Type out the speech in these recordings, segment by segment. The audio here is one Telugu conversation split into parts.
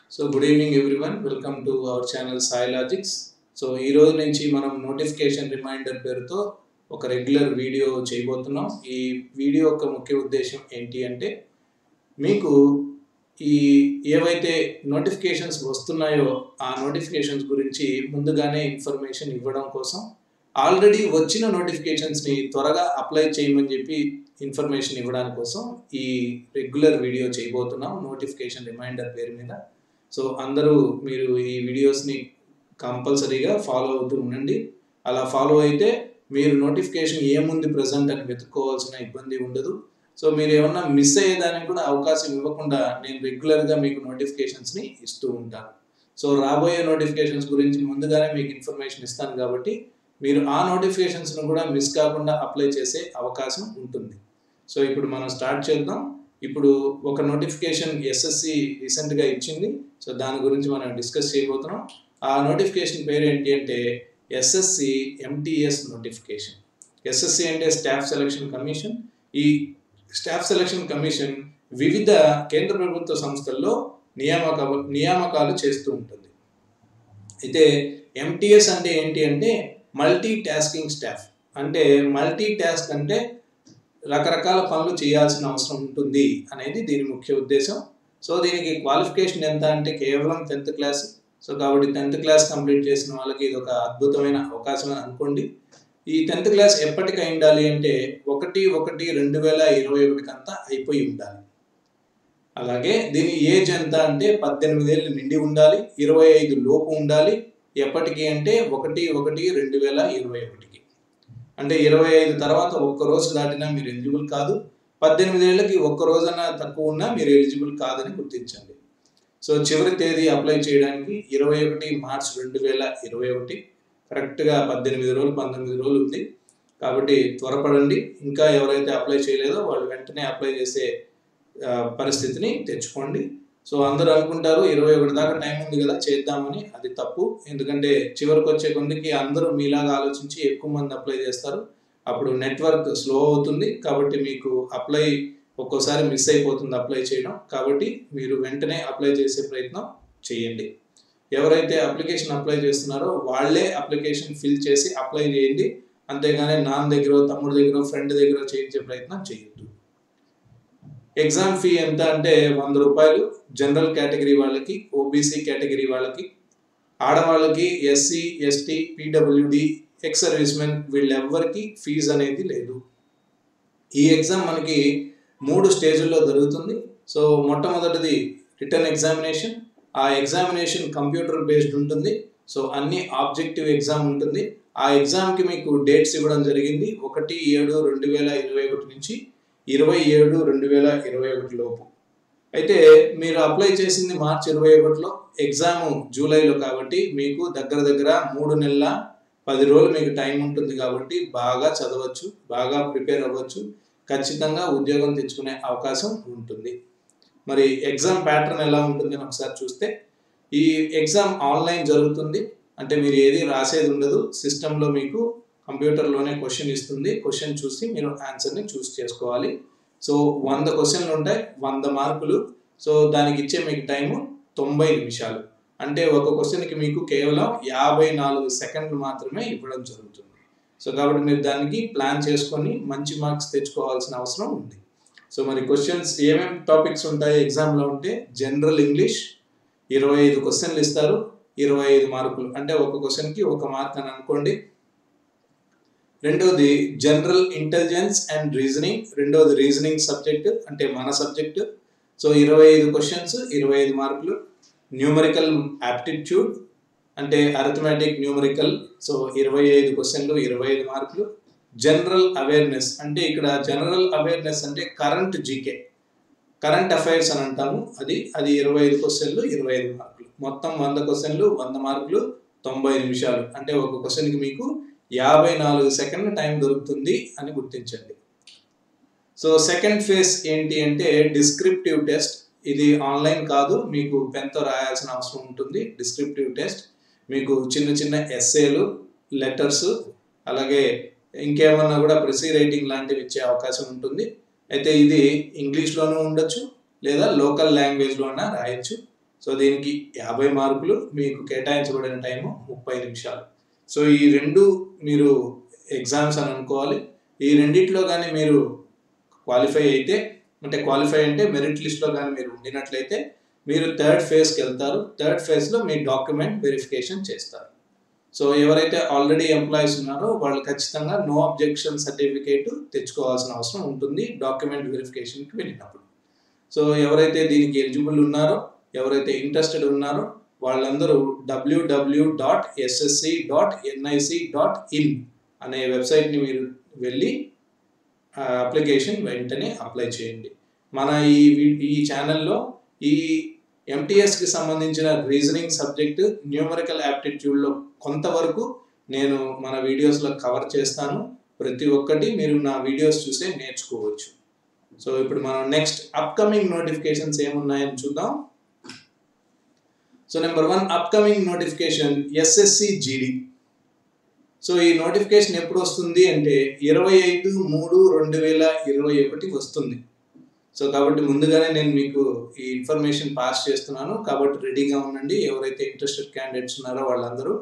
so good evening everyone welcome to our channel Sai logics so ఈ రోజు నుంచి మనం నోటిఫికేషన్ రిమైండర్ పేరుతో ఒక రెగ్యులర్ వీడియో చేయబోతున్నాం ఈ వీడియో యొక్క ముఖ్య ఉద్దేశం ఏంటి అంటే మీకు ఈ ఏవైతే నోటిఫికేషన్స్ వస్తున్నాయో ఆ నోటిఫికేషన్స్ గురించి ముందుగానే ఇన్ఫర్మేషన్ ఇవ్వడం కోసం ఆల్రెడీ వచ్చిన నోటిఫికేషన్స్ని త్వరగా అప్లై చేయమని చెప్పి ఇన్ఫర్మేషన్ ఇవ్వడానికి కోసం ఈ రెగ్యులర్ వీడియో చేయబోతున్నాం నోటిఫికేషన్ రిమైండర్ పేరు మీద సో అందరూ మీరు ఈ వీడియోస్ని కంపల్సరీగా ఫాలో అవుతూ ఉండండి అలా ఫాలో అయితే మీరు నోటిఫికేషన్ ఏముంది ప్రజెంట్ అని వెతుక్కోవాల్సిన ఇబ్బంది ఉండదు సో మీరు ఏమన్నా మిస్ అయ్యేదానికి కూడా అవకాశం ఇవ్వకుండా నేను రెగ్యులర్గా మీకు నోటిఫికేషన్స్ని ఇస్తూ ఉంటాను సో రాబోయే నోటిఫికేషన్స్ గురించి ముందుగానే మీకు ఇన్ఫర్మేషన్ ఇస్తాను కాబట్టి మీరు ఆ నోటిఫికేషన్స్ను కూడా మిస్ కాకుండా అప్లై చేసే అవకాశం ఉంటుంది సో ఇప్పుడు మనం స్టార్ట్ చేద్దాం ఇప్పుడు ఒక నోటిఫికేషన్ ఎస్ఎస్సి రీసెంట్గా ఇచ్చింది సో దాని గురించి మనం డిస్కస్ చేయబోతున్నాం ఆ నోటిఫికేషన్ పేరు ఏంటి అంటే ఎస్ఎస్సి ఎంటీఎస్ నోటిఫికేషన్ ఎస్ఎస్సి అంటే స్టాఫ్ సెలక్షన్ కమిషన్ ఈ స్టాఫ్ సెలక్షన్ కమిషన్ వివిధ కేంద్ర ప్రభుత్వ సంస్థల్లో నియామక నియామకాలు చేస్తూ ఉంటుంది అయితే ఎంటీఎస్ అంటే ఏంటి అంటే మల్టీ టాస్కింగ్ స్టాఫ్ అంటే మల్టీ టాస్క్ అంటే రకరకాల పనులు చేయాల్సిన అవసరం ఉంటుంది అనేది దీని ముఖ్య ఉద్దేశం సో దీనికి క్వాలిఫికేషన్ ఎంత అంటే కేవలం టెన్త్ క్లాస్ సో కాబట్టి టెన్త్ క్లాస్ కంప్లీట్ చేసిన వాళ్ళకి ఇది ఒక అద్భుతమైన అవకాశం అని అనుకోండి ఈ టెన్త్ క్లాస్ ఎప్పటికి ఉండాలి అంటే ఒకటి ఒకటి రెండు వేల ఇరవై ఒకటికి అంతా అయిపోయి ఉండాలి అలాగే దీని ఏజ్ ఎంత అంటే పద్దెనిమిది ఏళ్ళు నిండి ఉండాలి ఇరవై ఐదు లోపు ఉండాలి ఎప్పటికి అంటే ఒకటి ఒకటి రెండు వేల ఇరవై ఒకటికి అంటే ఇరవై ఐదు తర్వాత ఒక్క రోజు దాటినా మీరు ఎలిజిబుల్ కాదు పద్దెనిమిది ఏళ్ళకి ఒక్క రోజన్నా తక్కువ ఉన్నా మీరు ఎలిజిబుల్ కాదని గుర్తించండి సో చివరి తేదీ అప్లై చేయడానికి ఇరవై ఒకటి మార్చ్ రెండు వేల ఇరవై ఒకటి కరెక్ట్గా పద్దెనిమిది రోజులు పంతొమ్మిది రోజులు ఉంది కాబట్టి త్వరపడండి ఇంకా ఎవరైతే అప్లై చేయలేదో వాళ్ళు వెంటనే అప్లై చేసే పరిస్థితిని తెచ్చుకోండి సో అందరూ అనుకుంటారు ఇరవై ఒకటి దాకా టైం ఉంది కదా చేద్దామని అది తప్పు ఎందుకంటే చివరికి వచ్చే కొందికి అందరూ మీలాగా ఆలోచించి ఎక్కువ మంది అప్లై చేస్తారు అప్పుడు నెట్వర్క్ స్లో అవుతుంది కాబట్టి మీకు అప్లై ఒక్కోసారి మిస్ అయిపోతుంది అప్లై చేయడం కాబట్టి మీరు వెంటనే అప్లై చేసే ప్రయత్నం చేయండి ఎవరైతే అప్లికేషన్ అప్లై చేస్తున్నారో వాళ్ళే అప్లికేషన్ ఫిల్ చేసి అప్లై చేయండి అంతేగాని నాన్న దగ్గర తమ్ముడి దగ్గర ఫ్రెండ్ దగ్గర చేయించే ప్రయత్నం చేయొద్దు ఎగ్జామ్ ఫీ ఎంత అంటే వంద రూపాయలు జనరల్ కేటగిరీ వాళ్ళకి ఓబీసీ కేటగిరీ వాళ్ళకి ఆడవాళ్ళకి SC ST PWD ex service men వీళ్ళెవ్వరికి ఫీజు అనేది లేదు ఈ ఎగ్జామ్ మనకి మూడు స్టేజ్ల్లో జరుగుతుంది సో మొట్టమొదటిది రిటర్న్ ఎగ్జామినేషన్ ఆ ఎగ్జామినేషన్ కంప్యూటర్ బేస్డ్ ఉంటుంది సో అన్ని ఆబ్జెక్టివ్ ఎగ్జామ్ ఉంటుంది ఆ ఎగ్జామ్కి మీకు డేట్స్ ఇవ్వడం జరిగింది ఒకటి ఏడు రెండు వేల ఇరవై ఒకటి నుంచి ఇరవై ఏడు రెండు వేల ఇరవై ఒకటి లోపు అయితే మీరు అప్లై చేసింది మార్చ్ ఇరవై ఒకటిలో ఎగ్జామ్ జూలైలో కాబట్టి మీకు దగ్గర దగ్గర మూడు నెలల పది రోజులు మీకు టైం ఉంటుంది కాబట్టి బాగా చదవచ్చు బాగా ప్రిపేర్ అవ్వచ్చు ఖచ్చితంగా ఉద్యోగం తెచ్చుకునే అవకాశం ఉంటుంది మరి ఎగ్జామ్ ప్యాటర్న్ ఎలా ఉంటుంది అని ఒకసారి చూస్తే ఈ ఎగ్జామ్ ఆన్లైన్ జరుగుతుంది అంటే మీరు ఏది రాసేది ఉండదు సిస్టంలో మీకు కంప్యూటర్లోనే క్వశ్చన్ ఇస్తుంది క్వశ్చన్ చూసి మీరు ఆన్సర్ని చూస్ చేసుకోవాలి సో వంద క్వశ్చన్లు ఉంటాయి వంద మార్కులు సో దానికి ఇచ్చే మీకు టైము తొంభై నిమిషాలు అంటే ఒక క్వశ్చన్కి మీకు కేవలం యాభై నాలుగు సెకండ్లు మాత్రమే ఇవ్వడం జరుగుతుంది సో కాబట్టి మీరు దానికి ప్లాన్ చేసుకొని మంచి మార్క్స్ తెచ్చుకోవాల్సిన అవసరం ఉంది సో మరి క్వశ్చన్స్ ఏమేమి టాపిక్స్ ఉంటాయి ఎగ్జామ్లో ఉంటే జనరల్ ఇంగ్లీష్ ఇరవై ఐదు క్వశ్చన్లు ఇస్తారు ఇరవై ఐదు మార్కులు అంటే ఒక క్వశ్చన్కి ఒక మార్క్ అని అనుకోండి రెండోది జనరల్ ఇంటెలిజెన్స్ అండ్ రీజనింగ్ రెండోది రీజనింగ్ సబ్జెక్ట్ అంటే మన సబ్జెక్ట్ సో ఇరవై ఐదు క్వశ్చన్స్ ఇరవై ఐదు మార్కులు న్యూమరికల్ యాప్టిట్యూడ్ అంటే అరిథమెటిక్ న్యూమరికల్ సో ఇరవై ఐదు క్వశ్చన్లు ఇరవై ఐదు మార్కులు జనరల్ అవేర్నెస్ అంటే ఇక్కడ జనరల్ అవేర్నెస్ అంటే కరెంట్ జీకే కరెంట్ అఫైర్స్ అని అంటాము అది అది ఇరవై ఐదు క్వశ్చన్లు ఇరవై ఐదు మార్కులు మొత్తం వంద క్వశ్చన్లు వంద మార్కులు తొంభై నిమిషాలు అంటే ఒక క్వశ్చన్కి మీకు యాభై నాలుగు సెకండ్ల టైం దొరుకుతుంది అని గుర్తించండి సో సెకండ్ ఫేజ్ ఏంటి అంటే డిస్క్రిప్టివ్ టెస్ట్ ఇది ఆన్లైన్ కాదు మీకు పెన్తో రాయాల్సిన అవసరం ఉంటుంది డిస్క్రిప్టివ్ టెస్ట్ మీకు చిన్న చిన్న ఎస్ఏలు లెటర్స్ అలాగే ఇంకేమన్నా కూడా ప్రెసీ రైటింగ్ లాంటివి ఇచ్చే అవకాశం ఉంటుంది అయితే ఇది ఇంగ్లీష్లోనూ ఉండొచ్చు లేదా లోకల్ లాంగ్వేజ్లోనా రాయొచ్చు సో దీనికి యాభై మార్కులు మీకు కేటాయించబడిన టైము ముప్పై నిమిషాలు సో ఈ రెండు మీరు ఎగ్జామ్స్ అని అనుకోవాలి ఈ రెండిట్లో కానీ మీరు క్వాలిఫై అయితే అంటే క్వాలిఫై అంటే మెరిట్ లిస్ట్లో కానీ మీరు ఉండినట్లయితే మీరు థర్డ్ ఫేజ్కి వెళ్తారు థర్డ్ ఫేజ్లో మీ డాక్యుమెంట్ వెరిఫికేషన్ చేస్తారు సో ఎవరైతే ఆల్రెడీ ఎంప్లాయీస్ ఉన్నారో వాళ్ళు ఖచ్చితంగా నో అబ్జెక్షన్ సర్టిఫికేట్ తెచ్చుకోవాల్సిన అవసరం ఉంటుంది డాక్యుమెంట్ వెరిఫికేషన్కి వెళ్ళినప్పుడు సో ఎవరైతే దీనికి ఎలిజిబుల్ ఉన్నారో ఎవరైతే ఇంట్రెస్టెడ్ ఉన్నారో వాళ్ళందరూ WW dot SSC dot NIC dot in అనే వెబ్సైట్ని మీరు వెళ్ళి అప్లికేషన్ వెంటనే అప్లై చేయండి మన ఈ ఈ ఛానల్లో ఈ ఎంటీఎస్కి సంబంధించిన రీజనింగ్ సబ్జెక్ట్ న్యూమరికల్ యాప్టిట్యూడ్లో కొంతవరకు నేను మన వీడియోస్లో కవర్ చేస్తాను ప్రతి ఒక్కటి మీరు నా వీడియోస్ చూసే నేర్చుకోవచ్చు సో ఇప్పుడు మనం నెక్స్ట్ అప్కమింగ్ నోటిఫికేషన్స్ ఏమున్నాయని చూద్దాం so number one upcoming notification SSC GD so ఈ నోటిఫికేషన్ ఎప్పుడు వస్తుంది అంటే ఇరవై ఐదు మూడు రెండు వేల ఇరవై ఒకటి వస్తుంది సో కాబట్టి ముందుగానే నేను మీకు ఈ ఇన్ఫర్మేషన్ పాస్ చేస్తున్నాను కాబట్టి రెడీగా ఉండండి ఎవరైతే ఇంట్రెస్టెడ్ క్యాండిడేట్స్ ఉన్నారో వాళ్ళందరూ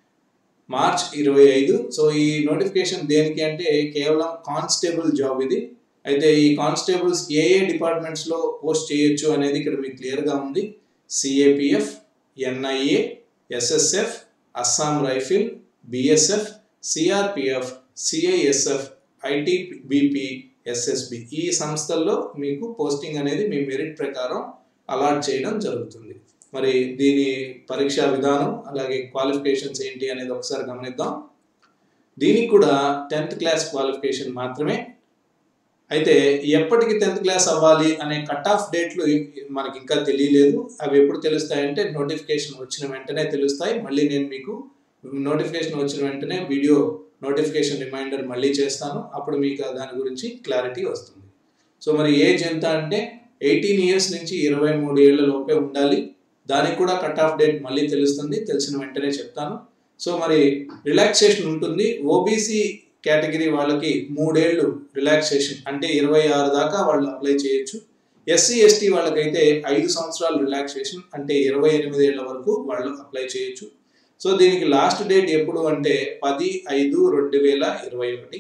మార్చ్ ఇరవై ఐదు సో ఈ నోటిఫికేషన్ దేనికి అంటే కేవలం కానిస్టేబుల్ జాబ్ ఇది అయితే ఈ కానిస్టేబుల్స్ ఏ ఏ డిపార్ట్మెంట్స్లో పోస్ట్ చేయొచ్చు అనేది ఇక్కడ మీకు క్లియర్గా ఉంది CAPF NIA SSF Assam rifle BSF CRPF CISF ITBP SSB ఈ సంస్థల్లో మీకు పోస్టింగ్ అనేది మీ మెరిట్ ప్రకారం అలాట్ చేయడం జరుగుతుంది మరి దీని పరీక్షా విధానం అలాగే క్వాలిఫికేషన్స్ ఏంటి అనేది ఒకసారి గమనిద్దాం దీనికి కూడా టెన్త్ క్లాస్ క్వాలిఫికేషన్ మాత్రమే అయితే ఎప్పటికి టెన్త్ క్లాస్ అవ్వాలి అనే కట్ ఆఫ్ డేట్లు మనకి ఇంకా తెలియలేదు అవి ఎప్పుడు తెలుస్తాయంటే నోటిఫికేషన్ వచ్చిన వెంటనే తెలుస్తాయి మళ్ళీ నేను మీకు నోటిఫికేషన్ వచ్చిన వెంటనే వీడియో నోటిఫికేషన్ రిమైండర్ మళ్ళీ చేస్తాను అప్పుడు మీకు దాని గురించి క్లారిటీ వస్తుంది సో మరి ఏజ్ ఎంత అంటే ఎయిటీన్ ఇయర్స్ నుంచి ఇరవై మూడు ఏళ్ల లోపే ఉండాలి దానికి కూడా కట్ ఆఫ్ డేట్ మళ్ళీ తెలుస్తుంది తెలిసిన వెంటనే చెప్తాను సో మరి రిలాక్సేషన్ ఉంటుంది ఓబీసీ కేటగిరీ వాళ్ళకి మూడేళ్ళు రిలాక్సేషన్ అంటే ఇరవై ఆరు దాకా వాళ్ళు అప్లై చేయొచ్చు ఎస్సీ ఎస్టీ వాళ్ళకైతే ఐదు సంవత్సరాలు రిలాక్సేషన్ అంటే ఇరవై ఎనిమిది ఏళ్ల వరకు వాళ్ళు అప్లై చేయొచ్చు సో దీనికి లాస్ట్ డేట్ ఎప్పుడు అంటే పది ఐదు రెండు వేల ఇరవై ఒకటి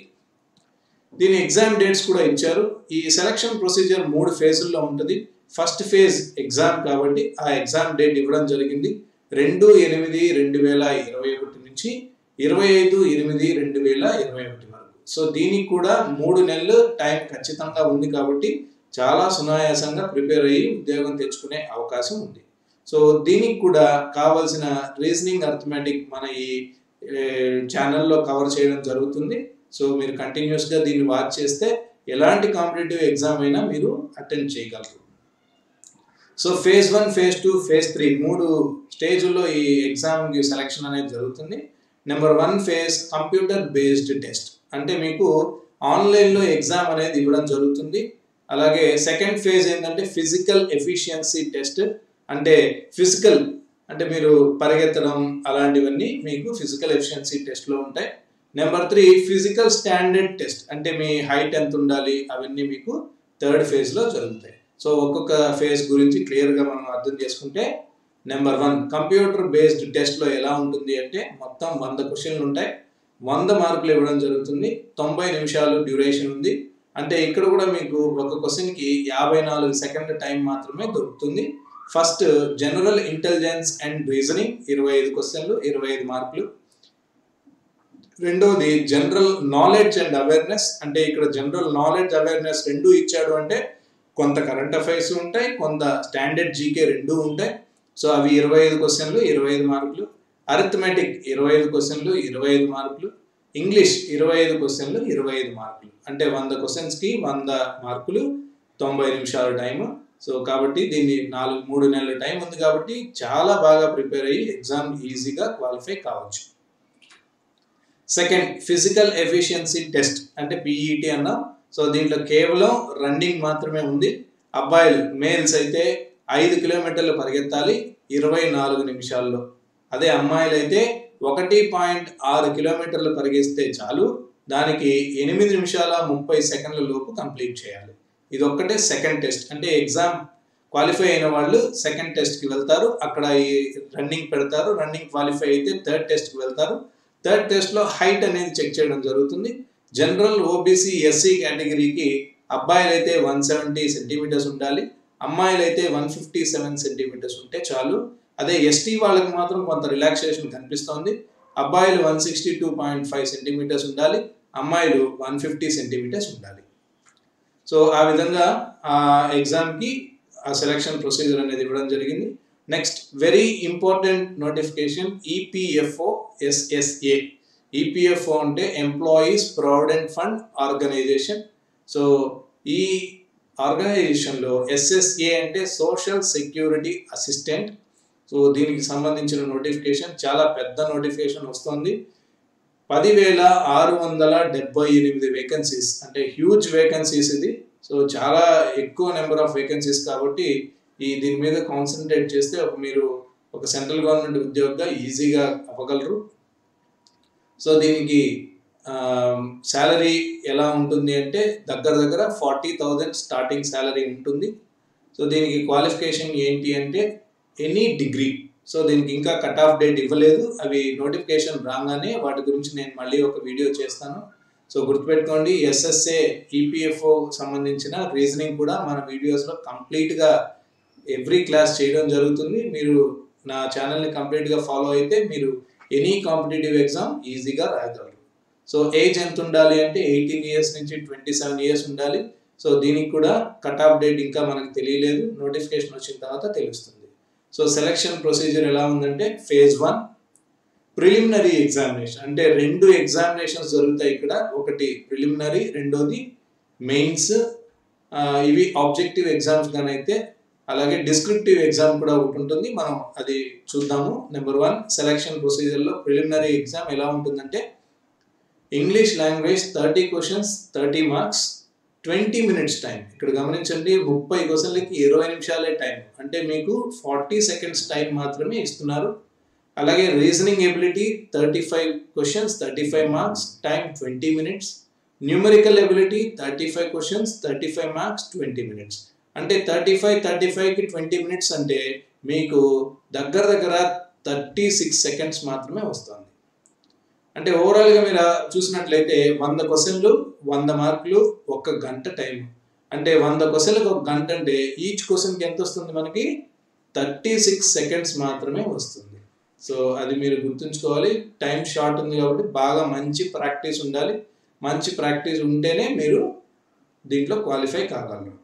దీని ఎగ్జామ్ డేట్స్ కూడా ఇచ్చారు ఈ సెలక్షన్ ప్రొసీజర్ మూడు ఫేజుల్లో ఉంటుంది ఫస్ట్ ఫేజ్ ఎగ్జామ్ కాబట్టి ఆ ఎగ్జామ్ డేట్ ఇవ్వడం జరిగింది రెండు ఎనిమిది రెండు వేల ఇరవై ఒకటి నుంచి ఇరవై ఐదు ఎనిమిది రెండు వేల ఇరవై ఒకటి వరకు సో దీనికి కూడా మూడు నెలలు టైం ఖచ్చితంగా ఉంది కాబట్టి చాలా సునాయాసంగా ప్రిపేర్ అయ్యి ఉద్యోగం తెచ్చుకునే అవకాశం ఉంది సో దీనికి కూడా కావాల్సిన రీజనింగ్ అర్థమెటిక్ మన ఈ ఛానల్లో కవర్ చేయడం జరుగుతుంది సో మీరు కంటిన్యూస్గా దీన్ని వాచ్ చేస్తే ఎలాంటి కాంపిటేటివ్ ఎగ్జామ్ అయినా మీరు అటెండ్ చేయగలరు so phase one phase two phase three మూడు స్టేజ్లో ఈ ఎగ్జామ్ సెలెక్షన్ అనేది జరుగుతుంది number one phase computer based test అంటే మీకు ఆన్లైన్లో ఎగ్జామ్ అనేది ఇవ్వడం జరుగుతుంది అలాగే సెకండ్ ఫేజ్ ఏంటంటే ఫిజికల్ ఎఫిషియన్సీ టెస్ట్ అంటే ఫిజికల్ అంటే మీరు పరిగెత్తడం అలాంటివన్నీ మీకు ఫిజికల్ ఎఫిషియన్సీ టెస్ట్లో ఉంటాయి number three physical standard test అంటే మీ హైట్ ఎంత ఉండాలి అవన్నీ మీకు థర్డ్ ఫేజ్లో జరుగుతాయి సో ఒక్కొక్క ఫేజ్ గురించి క్లియర్గా మనం అర్థం చేసుకుంటే నెంబర్ వన్ కంప్యూటర్ బేస్డ్ టెస్ట్లో ఎలా ఉంటుంది అంటే మొత్తం వంద క్వశ్చన్లు ఉంటాయి వంద మార్కులు ఇవ్వడం జరుగుతుంది తొంభై నిమిషాలు డ్యూరేషన్ ఉంది అంటే ఇక్కడ కూడా మీకు ఒక క్వశ్చన్కి యాభై నాలుగు సెకండ్ టైం మాత్రమే దొరుకుతుంది first general intelligence and reasoning ఇరవై ఐదు క్వశ్చన్లు ఇరవై ఐదు మార్కులు రెండవది జనరల్ నాలెడ్జ్ అండ్ అవేర్నెస్ అంటే ఇక్కడ జనరల్ నాలెడ్జ్ అవేర్నెస్ రెండు ఇచ్చాడు అంటే కొంత కరెంట్ అఫైర్స్ ఉంటాయి కొంత స్టాండర్డ్ జీకే రెండు ఉంటాయి సో అవి ఇరవై ఐదు క్వశ్చన్లు ఇరవై ఐదు మార్కులు అరిథమెటిక్ ఇరవై ఐదు క్వశ్చన్లు ఇరవై ఐదు మార్కులు ఇంగ్లీష్ ఇరవై ఐదు క్వశ్చన్లు ఇరవై ఐదు మార్కులు అంటే వంద క్వశ్చన్స్కి వంద మార్కులు తొంభై నిమిషాల టైము సో కాబట్టి దీన్ని నాలుగు మూడు నెలల టైం ఉంది కాబట్టి చాలా బాగా ప్రిపేర్ అయ్యి ఎగ్జామ్ ఈజీగా క్వాలిఫై కావచ్చు సెకండ్ ఫిజికల్ ఎఫిషియన్సీ టెస్ట్ అంటే పీఈటీ అన్నాం సో దీంట్లో కేవలం రన్నింగ్ మాత్రమే ఉంది అబ్బాయిలు మేల్స్ అయితే ఐదు కిలోమీటర్లు పరిగెత్తాలి ఇరవై నాలుగు నిమిషాల్లో అదే అమ్మాయిలు అయితే ఒకటి పాయింట్ ఆరు కిలోమీటర్లు పరిగెస్తే చాలు దానికి ఎనిమిది నిమిషాల ముప్పై సెకండ్ల లోపు కంప్లీట్ చేయాలి ఇది ఒక్కటే సెకండ్ టెస్ట్ అంటే ఎగ్జామ్ క్వాలిఫై అయిన వాళ్ళు సెకండ్ టెస్ట్కి వెళ్తారు అక్కడ ఈ రన్నింగ్ పెడతారు రన్నింగ్ క్వాలిఫై అయితే థర్డ్ టెస్ట్కి వెళ్తారు థర్డ్ టెస్ట్లో హైట్ అనేది చెక్ చేయడం జరుగుతుంది జనరల్ ఓబీసీ ఎస్సీ కేటగిరీకి అబ్బాయిలు అయితే వన్ సెవెంటీ సెంటీమీటర్స్ ఉండాలి అమ్మాయిలు అయితే వన్ ఫిఫ్టీ సెవెన్ సెంటీమీటర్స్ ఉంటే చాలు అదే ఎస్టీ వాళ్ళకి మాత్రం కొంత రిలాక్సేషన్ కనిపిస్తోంది అబ్బాయిలు one sixty two point five centimetres ఉండాలి అమ్మాయిలు వన్ ఫిఫ్టీ సెంటీమీటర్స్ ఉండాలి సో ఆ విధంగా ఆ ఎగ్జామ్కి ఆ సెలక్షన్ ప్రొసీజర్ అనేది ఇవ్వడం జరిగింది next very important notification EPFO SSA EPFO అంటే employees provident fund organisation so ఈ ఆర్గనైజేషన్లో ఎస్ఎస్ఏ అంటే సోషల్ సెక్యూరిటీ అసిస్టెంట్ సో దీనికి సంబంధించిన నోటిఫికేషన్ చాలా పెద్ద నోటిఫికేషన్ వస్తుంది పదివేల ఆరు వందల డెబ్బై ఎనిమిది వేకెన్సీస్ అంటే హ్యూజ్ వేకెన్సీస్ ఇది సో చాలా ఎక్కువ నెంబర్ ఆఫ్ వేకెన్సీస్ కాబట్టి ఈ దీని మీద కాన్సన్ట్రేట్ చేస్తే ఒక మీరు ఒక సెంట్రల్ గవర్నమెంట్ ఉద్యోగిగా ఈజీగా అవ్వగలరు సో దీనికి శాలరీ ఎలా ఉంటుంది అంటే దగ్గర దగ్గర ఫార్టీ థౌజండ్ స్టార్టింగ్ శాలరీ ఉంటుంది సో దీనికి క్వాలిఫికేషన్ ఏంటి అంటే ఎనీ డిగ్రీ సో దీనికి ఇంకా కట్ ఆఫ్ డేట్ ఇవ్వలేదు అవి నోటిఫికేషన్ రాగానే వాటి గురించి నేను మళ్ళీ ఒక వీడియో చేస్తాను సో గుర్తుపెట్టుకోండి ఎస్ఎస్ఏ ఈపీఎఫ్ఓ సంబంధించిన రీజనింగ్ కూడా మన వీడియోస్లో కంప్లీట్గా ఎవ్రీ క్లాస్ చేయడం జరుగుతుంది మీరు నా ఛానల్ని కంప్లీట్గా ఫాలో అయితే మీరు ఎనీ కాంపిటేటివ్ ఎగ్జామ్ ఈజీగా రాయగలరు సో ఏజ్ ఎంత ఉండాలి అంటే ఎయిటీన్ ఇయర్స్ నుంచి ట్వంటీ సెవెన్ ఇయర్స్ ఉండాలి సో దీనికి కూడా కట్ ఆఫ్ డేట్ ఇంకా మనకు తెలియలేదు నోటిఫికేషన్ వచ్చిన తర్వాత తెలుస్తుంది సో సెలక్షన్ ప్రొసీజర్ ఎలా ఉందంటే ఫేజ్ వన్ ప్రిలిమినరీ ఎగ్జామినేషన్ అంటే రెండు ఎగ్జామినేషన్స్ జరుగుతాయి ఇక్కడ ఒకటి ప్రిలిమినరీ రెండోది మెయిన్స్ ఇవి ఆబ్జెక్టివ్ ఎగ్జామ్స్ అయితే అలాగే డిస్క్రిప్టివ్ ఎగ్జామ్ కూడా ఒకటి ఉంటుంది మనం అది చూద్దాము నెంబర్ వన్ సెలక్షన్ ప్రొసీజర్లో ప్రిలిమినరీ ఎగ్జామ్ ఎలా ఉంటుందంటే English language thirty questions thirty marks twenty minutes time ఇక్కడ గమనించండి ముప్పై క్వశ్చన్లకి ఇరవై నిమిషాలే టైం అంటే మీకు ఫార్టీ సెకండ్స్ టైం మాత్రమే ఇస్తున్నారు అలాగే reasoning ability thirty five questions thirty five marks time twenty minutes numerical ability thirty five questions thirty five marks twenty minutes అంటే థర్టీ ఫైవ్ థర్టీ ఫైవ్కి ట్వంటీ మినిట్స్ అంటే మీకు దగ్గర దగ్గర థర్టీ సిక్స్ సెకండ్స్ మాత్రమే వస్తుంది అంటే ఓవరాల్గా మీరు చూసినట్లయితే వంద క్వశ్చన్లు వంద మార్కులు ఒక గంట టైం అంటే వంద క్వశ్చన్లకు ఒక గంట అంటే ఈచ్ క్వశ్చన్కి ఎంత వస్తుంది మనకి థర్టీ సిక్స్ సెకండ్స్ మాత్రమే వస్తుంది సో అది మీరు గుర్తుంచుకోవాలి టైం షార్ట్ ఉంది కాబట్టి బాగా మంచి ప్రాక్టీస్ ఉండాలి మంచి ప్రాక్టీస్ ఉంటేనే మీరు దీంట్లో క్వాలిఫై కాగలరు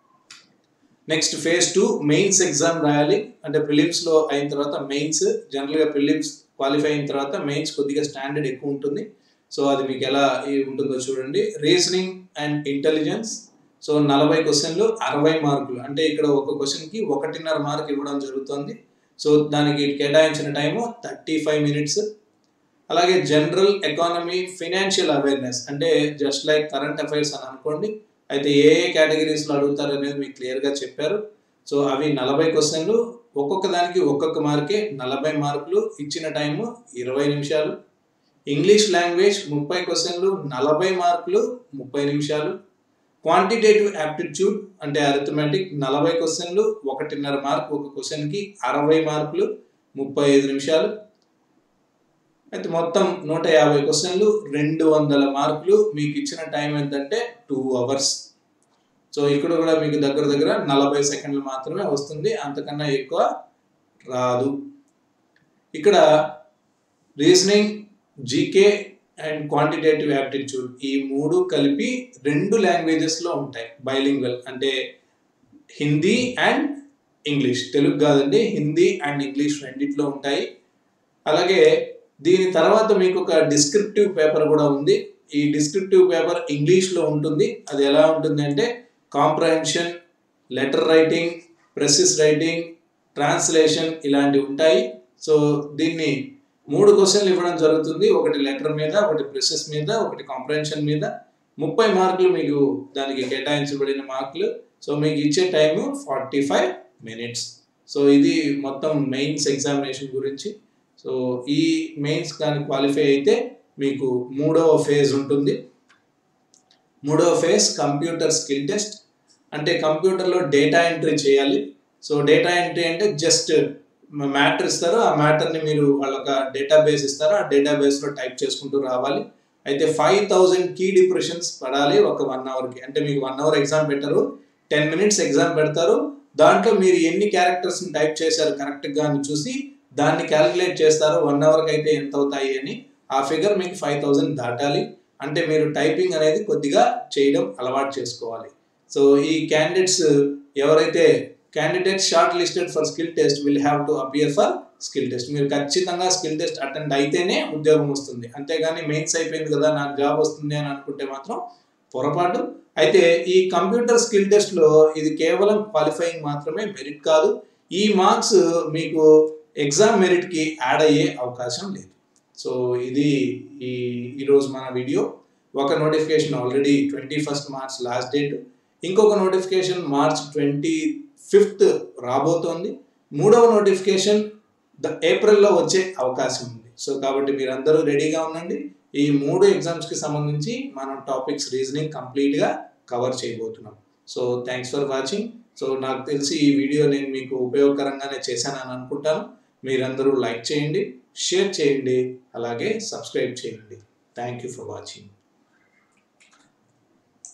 next phase two mains exam రాయాలి అంటే ప్రిలిమ్స్లో అయిన తర్వాత మెయిన్స్ జనరల్గా ప్రిలిమ్స్ క్వాలిఫై అయిన తర్వాత మెయిన్స్ కొద్దిగా స్టాండర్డ్ ఎక్కువ ఉంటుంది సో అది మీకు ఎలా ఉంటుందో చూడండి రీజనింగ్ అండ్ ఇంటెలిజెన్స్ సో నలభై క్వశ్చన్లు అరవై మార్కులు అంటే ఇక్కడ ఒక క్వశ్చన్కి ఒకటిన్నర మార్క్ ఇవ్వడం జరుగుతుంది సో దానికి కేటాయించిన టైము థర్టీ ఫైవ్ మినిట్స్ అలాగే జనరల్ ఎకానమీ ఫినాన్షియల్ అవేర్నెస్ అంటే జస్ట్ లైక్ కరెంట్ అఫైర్స్ అని అనుకోండి అయితే ఏ ఏ కేటగిరీస్లో అడుగుతారు అనేది మీకు క్లియర్గా చెప్పారు సో అవి నలభై క్వశ్చన్లు ఒక్కొక్క దానికి ఒక్కొక్క మార్కే నలభై మార్కులు ఇచ్చిన టైము ఇరవై నిమిషాలు ఇంగ్లీష్ లాంగ్వేజ్ ముప్పై క్వశ్చన్లు నలభై మార్కులు ముప్పై నిమిషాలు క్వాంటిటేటివ్ యాప్టిట్యూడ్ అంటే అరిథమెటిక్ నలభై క్వశ్చన్లు ఒకటిన్నర మార్క్ ఒక క్వశ్చన్కి అరవై మార్కులు ముప్పై ఐదు నిమిషాలు అయితే మొత్తం నూట యాభై క్వశ్చన్లు రెండు వందల మార్కులు మీకు ఇచ్చిన టైం ఎంతంటే టూ అవర్స్ సో ఇక్కడ కూడా మీకు దగ్గర దగ్గర నలభై సెకండ్లు మాత్రమే వస్తుంది అంతకన్నా ఎక్కువ రాదు ఇక్కడ reasoning GK and quantitative aptitude ఈ మూడు కలిపి రెండు లాంగ్వేజెస్లో ఉంటాయి బైలింగ్వల్ అంటే హిందీ అండ్ ఇంగ్లీష్ తెలుగు కాదండి హిందీ అండ్ ఇంగ్లీష్ రెండిట్లో ఉంటాయి అలాగే దీని తర్వాత మీకు ఒక డిస్క్రిప్టివ్ పేపర్ కూడా ఉంది ఈ డిస్క్రిప్టివ్ పేపర్ ఇంగ్లీష్లో ఉంటుంది అది ఎలా ఉంటుంది అంటే comprehension letter writing precis writing translation ఇలాంటివి ఉంటాయి సో దీన్ని మూడు క్వశ్చన్లు ఇవ్వడం జరుగుతుంది ఒకటి లెటర్ మీద ఒకటి ప్రెసెస్ మీద ఒకటి కాంప్రహెన్షన్ మీద ముప్పై మార్కులు మీకు దానికి కేటాయించబడిన మార్కులు సో మీకు ఇచ్చే time forty five minutes so ఇది మొత్తం మెయిన్స్ ఎగ్జామినేషన్ గురించి సో ఈ మెయిన్స్ కానీ క్వాలిఫై అయితే మీకు మూడవ ఫేజ్ ఉంటుంది మూడవ ఫేజ్ కంప్యూటర్ స్కిల్ టెస్ట్ అంటే కంప్యూటర్లో డేటా ఎంట్రీ చేయాలి సో డేటా ఎంట్రీ అంటే జస్ట్ మ్యాటర్ ఇస్తారు ఆ మ్యాటర్ని మీరు వాళ్ళొక డేటాబేస్ ఇస్తారు ఆ డేటాబేస్లో టైప్ చేసుకుంటూ రావాలి అయితే ఫైవ్ థౌజండ్ కీ డిప్రెషన్స్ పడాలి ఒక వన్ అవర్కి అంటే మీకు వన్ అవర్ ఎగ్జామ్ పెట్టరు టెన్ మినిట్స్ ఎగ్జామ్ పెడతారు దాంట్లో మీరు ఎన్ని క్యారెక్టర్స్ని టైప్ చేశారు కరెక్ట్గా అని చూసి దాన్ని క్యాలిక్యులేట్ చేస్తారు వన్ అవర్కి అయితే ఎంత అవుతాయి అని ఆ ఫిగర్ మీకు ఫైవ్ థౌజండ్ దాటాలి అంటే మీరు టైపింగ్ అనేది కొద్దిగా చేయడం అలవాటు చేసుకోవాలి సో ఈ క్యాండిడేట్స్ ఎవరైతే candidate shortlisted for skill test will have to appear for skill test మీరు ఖచ్చితంగా స్కిల్ టెస్ట్ అటెండ్ అయితేనే ఉద్యోగం వస్తుంది అంతేగాని మెయిన్స్ అయిపోయింది కదా నాకు జాబ్ వస్తుంది అని అనుకుంటే మాత్రం పొరపాటు అయితే ఈ కంప్యూటర్ స్కిల్ టెస్ట్లో ఇది కేవలం క్వాలిఫైయింగ్ మాత్రమే మెరిట్ కాదు ఈ మార్క్స్ మీకు ఎగ్జామ్ మెరిట్కి యాడ్ అయ్యే అవకాశం లేదు సో ఇది ఈ ఈరోజు మన వీడియో ఒక notification already twenty first March last date ఇంకొక నోటిఫికేషన్ మార్చ్ ట్వంటీ ఫిఫ్త్ రాబోతోంది మూడవ నోటిఫికేషన్ ద ఏప్రిల్లో వచ్చే అవకాశం ఉంది సో కాబట్టి మీరందరూ రెడీగా ఉండండి ఈ మూడు ఎగ్జామ్స్కి సంబంధించి మనం టాపిక్స్ రీజనింగ్ కంప్లీట్గా కవర్ చేయబోతున్నాం so thanks for watching so నాకు తెలిసి ఈ వీడియో నేను మీకు ఉపయోగకరంగానే చేశానని అనుకుంటాను మీరందరూ లైక్ చేయండి షేర్ చేయండి అలాగే సబ్స్క్రైబ్ చేయండి థ్యాంక్ యూ ఫర్ వాచింగ్